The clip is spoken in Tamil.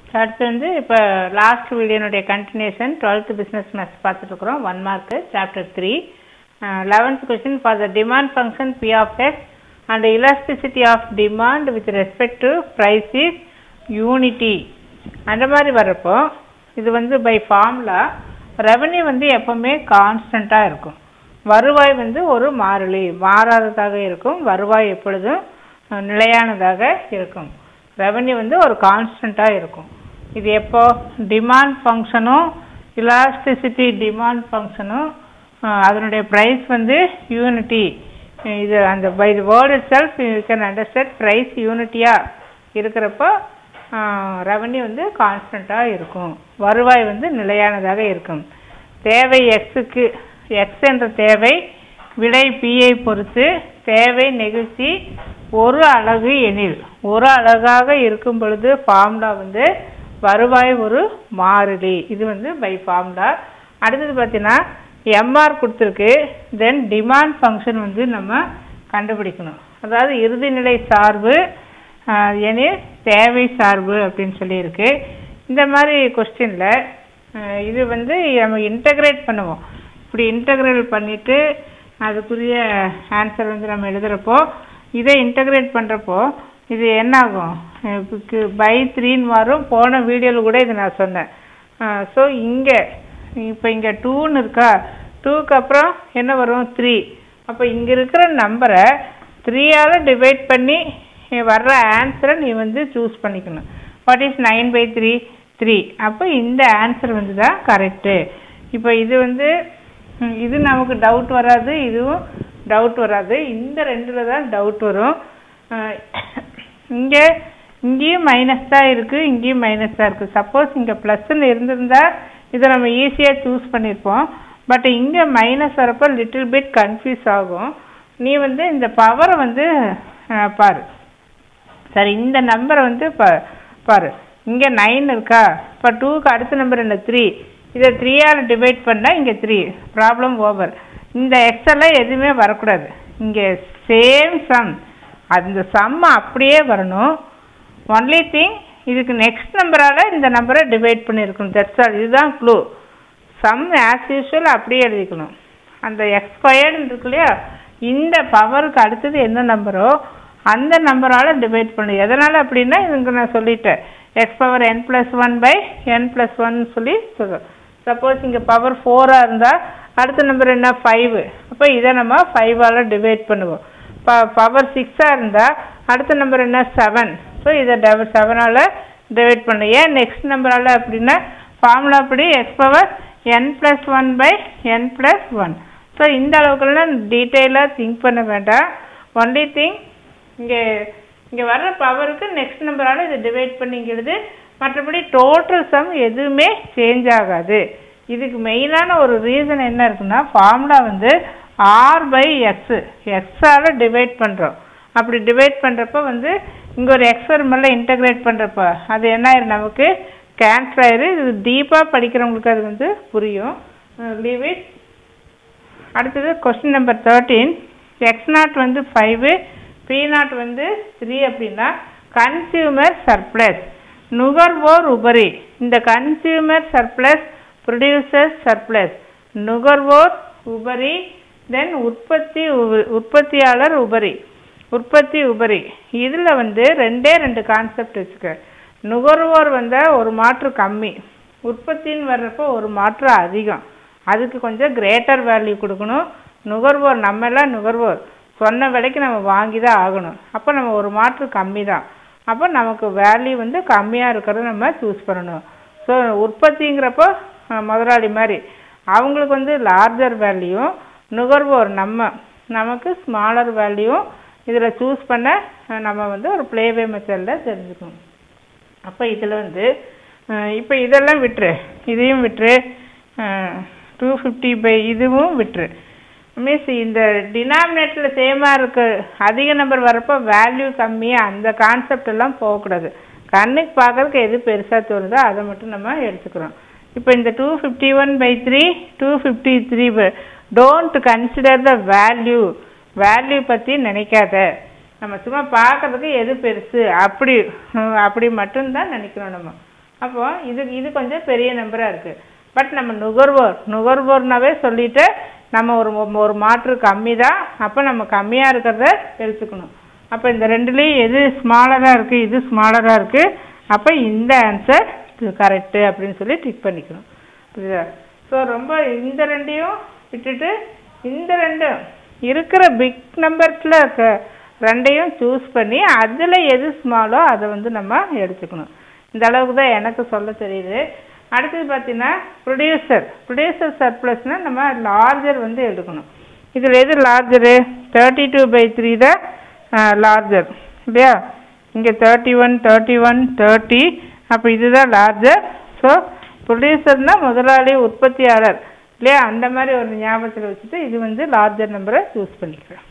அடுத்து வந்து இப்போ லாஸ்ட் வீடியோனுடைய கண்டினியூஷன் டுவெல்த் பிஸ்னஸ் மேத்ஸ் பார்த்துட்டு இருக்கிறோம் one mark chapter three eleventh question for the demand function p of x and elasticity of demand with respect to price is unity அந்த மாதிரி வர்றப்போ இது வந்து பை ஃபார்முலா ரெவன்யூ வந்து எப்பவுமே கான்ஸ்டண்ட்டாக இருக்கும் வருவாய் வந்து ஒரு மாறிலி மாறாததாக இருக்கும் வருவாய் எப்பொழுதும் அஹ், நிலையானதாக இருக்கும் ரெவன்யூ வந்து ஒரு கான்ஸ்டண்ட்டாக இருக்கும் இது எப்போ டிமாண்ட் ஃபங்க்ஷனும் இலாஸ்டிசிட்டி டிமாண்ட் ஃபங்க்ஷனும் அதனுடைய ப்ரைஸ் வந்து யூனிட்டி இது அந்த by the word itself you can understand price யூனிட்டியாக இருக்கிறப்போ ரெவன்யூ வந்து கான்ஸ்டண்ட்டாக இருக்கும் வருவாய் வந்து நிலையானதாக இருக்கும் தேவை எக்ஸுக்கு எக்ஸ் என்ற தேவை விடை பியை பொறுத்து தேவை நெகிழ்ச்சி ஒரு அலகு எனில் ஒரு அலகாக இருக்கும் பொழுது ஃபார்முலா வந்து வருவாய் ஒரு மாறிலி இது வந்து பை ஃபார்முலா அடுத்தது பார்த்தீங்கன்னா எம்ஆர் கொடுத்துருக்கு தென் டிமாண்ட் ஃபங்க்ஷன் வந்து நம்ம கண்டுபிடிக்கணும் அதாவது இறுதிநிலை சார்பு ஆஹ், எனில் தேவை சார்பு அப்படின்னு சொல்லியிருக்கு இந்த மாதிரி கொஸ்டினில் இது வந்து நம்ம இன்டகிரேட் பண்ணுவோம் இப்படி இன்டகிரேட் பண்ணிவிட்டு அதுக்குரிய ஆன்சர் வந்து நம்ம எழுதுகிறப்போ இதை இன்டகிரேட் பண்ணுறப்போ இது என்ன ஆகும் பை த்ரீன்னு வரும் போன வீடியோவில் கூட இது நான் சொன்னேன் ஸோ இங்கே இப்போ இங்கே டூன்னு இருக்கா டூக்கு அப்புறம் என்ன வரும் த்ரீ அப்போ இங்கே இருக்கிற நம்பரை த்ரீயால் டிவைட் பண்ணி வர்ற ஆன்சரை நீ வந்து சூஸ் பண்ணிக்கணும் what is nine by three three அப்போ இந்த ஆன்சர் வந்து தான் கரெக்டு இப்போ இது வந்து ம், இது நமக்கு டவுட் வராது இதுவும் டவுட் வராது இந்த ரெண்டில் தான் டவுட் வரும் இங்கே இங்கேயும் மைனஸ் தான் இருக்குது இங்கேயும் மைனஸ் தான் இருக்குது சப்போஸ் இங்கே ப்ளஸ்ன்னு இருந்திருந்தா இதை நம்ம ஈஸியாக சூஸ் பண்ணியிருப்போம் பட் இங்கே மைனஸ் வரப்போ லிட்டில் பிட் கன்ஃபியூஸ் ஆகும் நீ வந்து இந்த பவரை வந்து அஹ், பாரு சரி இந்த நம்பரை வந்து பா- பாரு இங்கே நைன் இருக்கா இப்போ டூக்கு அடுத்த நம்பர் என்ன த்ரீ இதை த்ரீயால் டிவைட் பண்ணால் இங்கே த்ரீ ப்ராப்ளம் ஓவர் இந்த எக்ஸெல்லாம் எதுவுமே வரக்கூடாது இங்கே சேம் சம் அந்த சம் அப்படியே வரணும் ஒன்லி திங் இதுக்கு நெக்ஸ்ட் நம்பரால் இந்த நம்பரை டிவைட் பண்ணியிருக்கணும் தட்ஸ் ஆல் இதுதான் க்ளூ சம் ஆஸ் யூஷுவல் அப்படியே எழுதிக்கணும் அந்த எக்ஸ் ஸ்கொயர்டு இருக்கு இல்லையா இந்த பவருக்கு அடுத்தது என்ன நம்பரோ அந்த நம்பரால் டிவைட் பண்ணு எதனால் அப்படின்னா இதுங்க நான் சொல்லிட்டேன் x power n plus one by n plus one சொல்லி சொல்கிறோம் சப்போஸ் இங்கே பவர் ஃபோராக இருந்தால் அடுத்த நம்பர் என்ன ஃபைவ் அப்போ இதை நம்ம ஃபைவால் டிவைட் பண்ணுவோம் ப பவர் சிக்ஸாக இருந்தால் அடுத்த நம்பர் என்ன செவன் ஸோ இதை டப செவனால் டிவைட் பண்ணு ஏன் நெக்ஸ்ட் நம்பரால் அப்படின்னா ஃபார்முலா படி x power n plus one by n plus one so இந்த அளவுக்குலாம் டீட்டெயிலாக திங்க் பண்ண வேண்டாம் ஒன்லி திங் இங்கே இங்கே வர்ற பவருக்கு நெக்ஸ்ட் நம்பரால் இதை டிவைட் பண்ணிங்கிறது மற்றபடி டோட்டல் சம் எதுவுமே சேஞ்ச் ஆகாது இதுக்கு மெயினான ஒரு ரீசன் என்ன இருக்குன்னா ஃபார்முலா வந்து ஆர் பை எக்ஸு எக்ஸால் டிவைட் பண்ணுறோம் அப்படி டிவைட் பண்ணுறப்ப வந்து இங்கே ஒரு எக்ஸ் ஒரு மேலே இன்டகிரேட் பண்ணுறப்ப அது என்ன ஆயிரும் நமக்கு கேன்சல் ஆயிரு இது டீப்பாக படிக்கிறவங்களுக்கு அது வந்து புரியும் லீவ் இட் அடுத்தது question number thirteen x naught வந்து ஃபைவு பி நாட் வந்து த்ரீ அப்படின்னா கன்சியூமர் சர்ப்ளஸ் நுகர்வோர் உபரி இந்த கன்சியூமர் சர்ப்ளஸ் ப்ரொடியூசர் சர்ப்ளஸ் நுகர்வோர் உபரி தென் உற்பத்தி உப- உற்பத்தியாளர் உபரி உற்பத்தி உபரி இதில் வந்து ரெண்டே ரெண்டு கான்செப்ட் வச்சுக்க நுகர்வோர் வந்தால் ஒரு மாற்று கம்மி உற்பத்தின்னு வர்றப்போ ஒரு மாற்று அதிகம் அதுக்கு கொஞ்சம் கிரேட்டர் வேல்யூ கொடுக்கணும் நுகர்வோர் நம்ம எல்லாம் நுகர்வோர் சொன்ன விலைக்கு நம்ம வாங்கி தான் ஆகணும் அப்போ நம்ம ஒரு மாற்று கம்மி தான் அப்போ நமக்கு வேல்யூ வந்து கம்மியாக இருக்கிறத நம்ம சூஸ் பண்ணணும் ஸோ உற்பத்திங்கிறப்போ அஹ், முதலாளி மாதிரி அவங்களுக்கு வந்து லார்ஜர் வேல்யூ நுகர்வோர் நம்ம நமக்கு ஸ்மாலர் வேல்யூ இதில் சூஸ் பண்ண அஹ், நம்ம வந்து ஒரு ப்ளேவே மெத்தடில் தெரிஞ்சுக்கணும் அப்போ இதில் வந்து இப்போ இதெல்லாம் விட்டுரு இதையும் விட்டுரு டூ ஃபிஃப்டி பை இதுவும் விட்டுரு மீன்ஸ் இந்த டினாமினேட்டரில் சேமாக இருக்கு அதிக நம்பர் வரப்போ வேல்யூ கம்மியாக அந்த கான்செப்ட் எல்லாம் போகக்கூடாது கண்ணுக்கு பார்க்கறதுக்கு எது பெருசாக தோணுதோ அதை மட்டும் நம்ம எடுத்துக்கிறோம் இப்போ இந்த two fifty one by three two fifty three don't consider the value value பற்றி நினைக்காத நம்ம சும்மா பார்க்கறதுக்கு எது பெருசு அப்படி ஹம், அப்படி மட்டும்தான் நினைக்கிறோம் நம்ம அப்போ இது இது கொஞ்சம் பெரிய நம்பராக இருக்குது பட் நம்ம நுகர்வோர் நுகர்வோர்னாவே சொல்லிட்டு நம்ம ஒரு ஒரு மாற்று கம்மி தான் அப்போ நம்ம கம்மியாக இருக்கிறத எடுத்துக்கணும் அப்போ இந்த ரெண்டுலேயும் எது ஸ்மாலராக இருக்குது இது ஸ்மாலராக இருக்குது அப்போ இந்த ஆன்சர் இது கரெக்டு அப்படின்னு சொல்லி டிக் பண்ணிக்கணும் புரியுதா ஸோ ரொம்ப இந்த ரெண்டையும் விட்டுட்டு இந்த ரெண்டும் இருக்கிற பிக் நம்பர்ஸில் இருக்க ரெண்டையும் சூஸ் பண்ணி அதில் எது ஸ்மாலோ அதை வந்து நம்ம எடுத்துக்கணும் இந்த அளவுக்கு தான் எனக்கு சொல்ல தெரியுது அடுத்தது பார்த்தீங்கன்னா ப்ரொடியூசர் ப்ரொடியூசர் சர்ப்ளஸ்னால் நம்ம லார்ஜர் வந்து எடுக்கணும் இதில் எது larger thirty two by three தான் லார்ஜர் இல்லையா இங்கே thirty one thirty one thirty அப்போ இதுதான் லார்ஜர் ஸோ ப்ரொடியூசர்னால் முதலாளி உற்பத்தியாளர் இல்லையா அந்த மாதிரி ஒரு ஞாபகத்தில் வச்சுட்டு இது வந்து லார்ஜர் நம்பரை சூஸ் பண்ணிக்கிறேன்